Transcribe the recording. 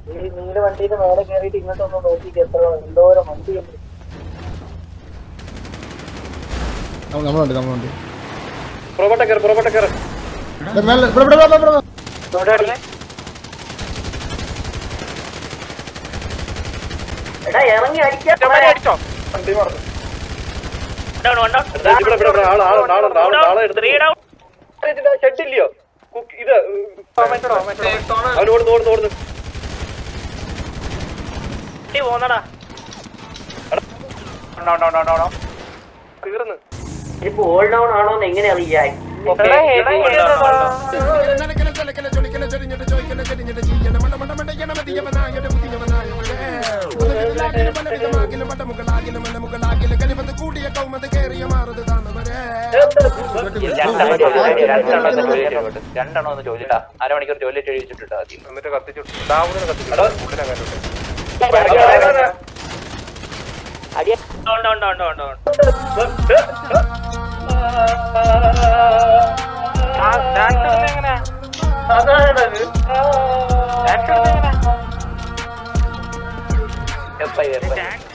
ഈ നീല വണ്ടിയുടെ മേലെ കയറിയിട്ട് ഇങ്ങോട്ടൊന്ന് നോക്കിയിട്ട് എത്ര എന്തോരം വണ്ടി ഉണ്ട് നമ്മ- നമ്മളുണ്ട് നമ്മളുണ്ട് പുറകോട്ടെ കയറി പുറകോട്ടെ കയറി ഇവിടെ മേലെ ഇവിടെ ഇവിടെ ഇവിടെ ഇവിടെ ഇവിടെ. എടാ ഇറങ്ങി അടിക്കാൻ അടിച്ചോ വണ്ടി മറന്നു ഡൗൺ വൺ ഡൗൺ ഇവിടെ ഇവിടെ ഇവിടെ ആള് ആള് ആളുണ്ട് ആള് ആളെ എടുത്ത് ത്രീ ഡൗൺ ഷെഡില്ലയോ കുക്ക് ഇത് അവൻ ഓടുന്നു ഓടുന്നു ഓടുന്നു വണ്ടി പോന്നടാ തീർന്ന് ഇപ്പൊ ഓൾ ഡൗൺ ആണോന്ന് എങ്ങനെ അറിയാൻ രണ്ടെണ്ണം ഒന്ന് ചോദിച്ചിട്ടാ അരമണിക്കൂർ ജോലി ചോദിച്ചിട്ടാ ആദ്യം എന്നിട്ട് കത്തിച്ചു ഡാവുന്ന കത്തിച്ചു ഉള്ളിലങ്ങാനോട്ട് down down down down down അതാണത് എഫ് ഐ എഫ് ഐ